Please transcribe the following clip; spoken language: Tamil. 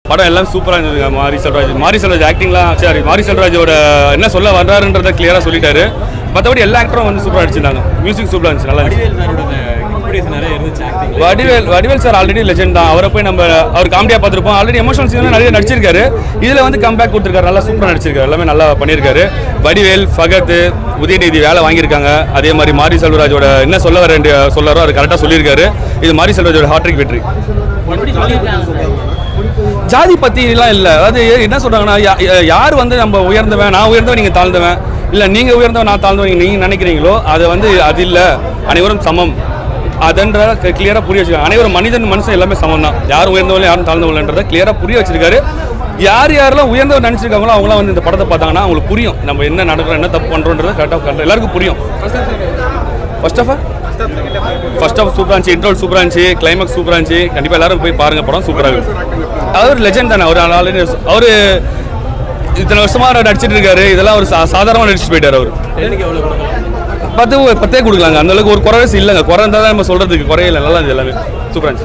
படம் எல்லாம் சூப்பராக இருந்ததுங்க மாரி செல்வராஜ் மாரி செல்வராஜ் ஆக்டிங்லாம் சரி மாரி செல்வராஜோட என்ன சொல்ல வர்றாருன்றதை கிளியராக சொல்லிட்டாரு மற்றபடி எல்லா ஆக்டரும் வந்து சூப்பராக அடிச்சிருந்தாங்க மியூசிக் சூப்பராக இருந்துச்சு நல்லா இருந்துச்சு வடிவேல் சாரோட எக்ஸ்பீரியன்ஸ் நிறைய இருந்துச்சு acting Vadivel Vadivel sir already legend தான் அவரை போய் நம்ம அவர் காமெடியாக பார்த்துருப்போம் ஆல்ரெடி எமோஷனல் சீன் நிறைய நடிச்சிருக்காரு இதில் வந்து கம்பேக் கொடுத்துருக்காரு நல்லா சூப்பராக நடிச்சிருக்காரு எல்லாமே நல்லா பண்ணியிருக்காரு வடிவேல் ஃபகத் உதயநிதி வேலை வாங்கியிருக்காங்க அதே மாதிரி மாரி செல்வராஜோட என்ன சொல்ல வர வேண்டிய சொல்லாரோ அது கரெக்டாக சொல்லியிருக்காரு இது மாரி செல்வராஜோட ஹாட்ரிக் வெற்றி எப்படி சொல்லியிருக்காங்க ஜாதி பற்றிலாம் இல்லை அதாவது என்ன சொல்கிறாங்கன்னா யா- யா- யார் வந்து நம்ம உயர்ந்தவன் நான் உயர்ந்தவன் நீங்கள் தாழ்ந்தவன் இல்லை நீங்கள் உயர்ந்தவன் நான் தாழ்ந்தவன் நீங்கள் நினைக்கிறீங்களோ அது வந்து அது இல்லை அனைவரும் சமம் அதன்ற கிளியராக புரிய வச்சிருக்காங்க அனைவரும் மனிதன் மனுஷன் எல்லாமே சமம் தான் யாரும் உயர்ந்தவங்களும் யாரும் தாழ்ந்தவங்களன்றதை கிளியராக புரிய வச்சிருக்காரு யார் யாரெல்லாம் உயர்ந்தவர் நினச்சிருக்காங்களோ அவங்களாம் வந்து இந்த படத்தை பார்த்தாங்கன்னா அவங்களுக்கு புரியும் நம்ம என்ன நடக்கிறோம் என்ன தப்பு பண்ணுறோன்றது கரெக்டாக கரெக்டாக எல்லாருக்கும் புரியும் first of all first of சூப்பராக இருந்துச்சு இன்ட்ரோல் சூப்பராக இருந்துச்சு கிளைமேக்ஸ் சூப்பராக இருந்துச்சு கண்டிப்பாக எல்லாரும் போய் பாருங்க படம் சூப்பராக இருக்கு அவர் லெஜெண்ட் தானே அவர் ஆல்ரெடி அவர் இத்தனை வருஷமா நடிச்சிட்டு இருக்காரு இதெல்லாம் ஒரு சாதாரணமாக நடிச்சுட்டு போயிட்டார் அவர் டென்னுக்கு எவ்வளோ கொடுக்கலாம் பத்து பத்தே கொடுக்கலாங்க அந்த அளவுக்கு ஒரு குறை இல்லைங்க குறை இருந்தால் தான் நம்ம சொல்றதுக்கு குறையில நல்லா இருந்துச்சு எல்லாமே சூப்பராக இருந்துச்சு